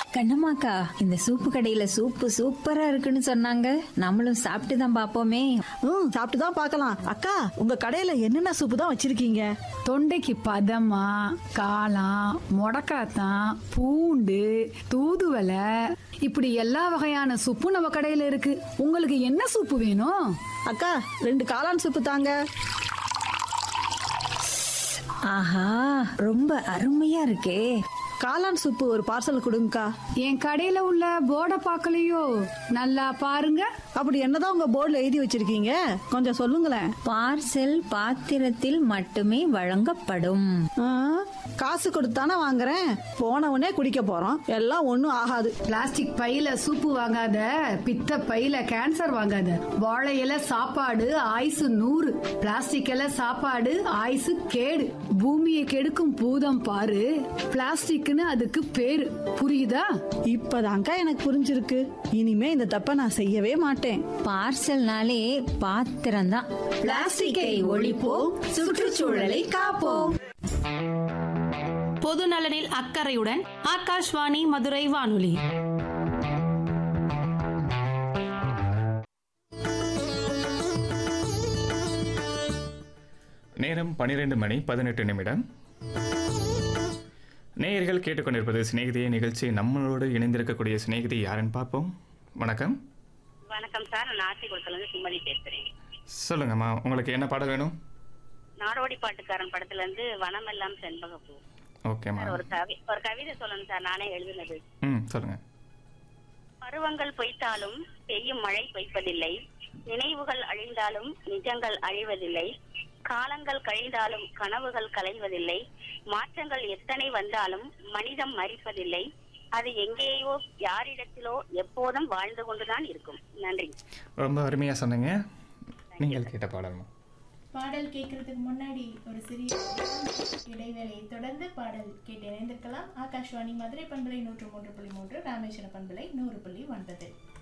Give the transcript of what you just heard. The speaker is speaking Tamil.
கண்ணம்மாக்கா இந்த சூப்பு கடையில சூப்பு சூப்பரா இருக்குன்னு சொன்னாங்க நம்மளும் சாப்பிட்டு தான் பாப்போமே ம் சாப்பிட்டு தான் பார்க்கலாம் அக்கா உங்க கடையில என்னென்ன சூப்பு தான் வச்சிருக்கீங்க தொண்டைக்கு பதமா காளான் முடக்காத்தான் பூண்டு தூதுவலை இப்படி எல்லா வகையான சூப்பும் நம்ம கடையில இருக்கு உங்களுக்கு என்ன சூப்பு வேணும் அக்கா ரெண்டு காளான் சூப்பு தாங்க ஆஹா ரொம்ப அருமையா இருக்கே காளான் சூப்பு ஒரு பார்சல் கொடுங்கக்கா என் கடையில உள்ள போர்டை பார்க்கலையோ நல்லா பாருங்க அப்படி என்னதான் உங்க போர்டில் எழுதி வச்சிருக்கீங்க கொஞ்சம் சொல்லுங்களேன் பார்சல் பாத்திரத்தில் மட்டுமே வழங்கப்படும் ஆ, காசு கொடுத்தானே வாங்குறேன் போன உடனே குடிக்க போறோம் எல்லாம் ஒன்றும் ஆகாது பிளாஸ்டிக் பையில சூப்பு வாங்காத பித்த பையில கேன்சர் வாங்காத வாழை இலை சாப்பாடு ஆயுசு நூறு பிளாஸ்டிக் இலை சாப்பாடு ஆயுசு கேடு பூமியை கெடுக்கும் பூதம் பாரு பிளாஸ்டிக்னு அதுக்கு பேரு புரியுதா இப்பதான்க்கா எனக்கு புரிஞ்சிருக்கு இனிமே இந்த தப்பை நான் செய்யவே மாட்டேன் பார்சல்னாலே பாத்திரம் தான் பிளாஸ்டிக்கை ஒழிப்போம் சுற்றுச்சூழலை காப்போம் பொது நலனில் அக்கறையுடன் ஆகாஷ்வாணி மதுரை வானொலி நேரம் பன்னிரெண்டு மணி பதினெட்டு நிமிடம் நேயர்கள் கேட்டுக்கொண்டிருப்பது சிநேகிதிய நிகழ்ச்சி நம்மளோடு இணைந்திருக்கக்கூடிய சிநேகிதி யாருன்னு பார்ப்போம் வணக்கம் வணக்கம் சார் நான் நாசிகுளத்துலேருந்து சுமதி பேசுறேன் சொல்லுங்கம்மா உங்களுக்கு என்ன பாடல் வேணும் நாடோடி பாட்டுக்காரன் படத்துல இருந்து வனமெல்லாம் செண்பகப்பூ ஓகேம்மா சார், ஒரு கவி ஒரு கவிதை சொல்லணும் சார் நானே எழுதுனது ம் சொல்லுங்க பருவங்கள் பொய்த்தாலும் பெய்யும் மழை பொய்ப்பதில்லை நினைவுகள் அழிந்தாலும் நிஜங்கள் அழிவதில்லை காலங்கள் கழிந்தாலும் கனவுகள் கலைவதில்லை மாற்றங்கள் எத்தனை வந்தாலும் மனிதம் மறிப்பதில்லை அது எங்கேயோ யாரிடத்திலோ எப்போதும் வாழ்ந்து கொண்டுதான் இருக்கும் நன்றி ரொம்ப அருமையாக சொன்னீங்க நீங்கள் கேட்ட பாடல்மா பாடல் கேட்கறதுக்கு முன்னாடி ஒரு சிறிய இடைவேளையை தொடர்ந்து பாடல் கேட்டு இணைந்திருக்கலாம் ஆகாஷ்வாணி மதுரை பண்பலை நூற்று மூன்று புள்ளி மூன்று ராமேஸ்வர பண்பலை நூறு புள்ளி ஒன்பது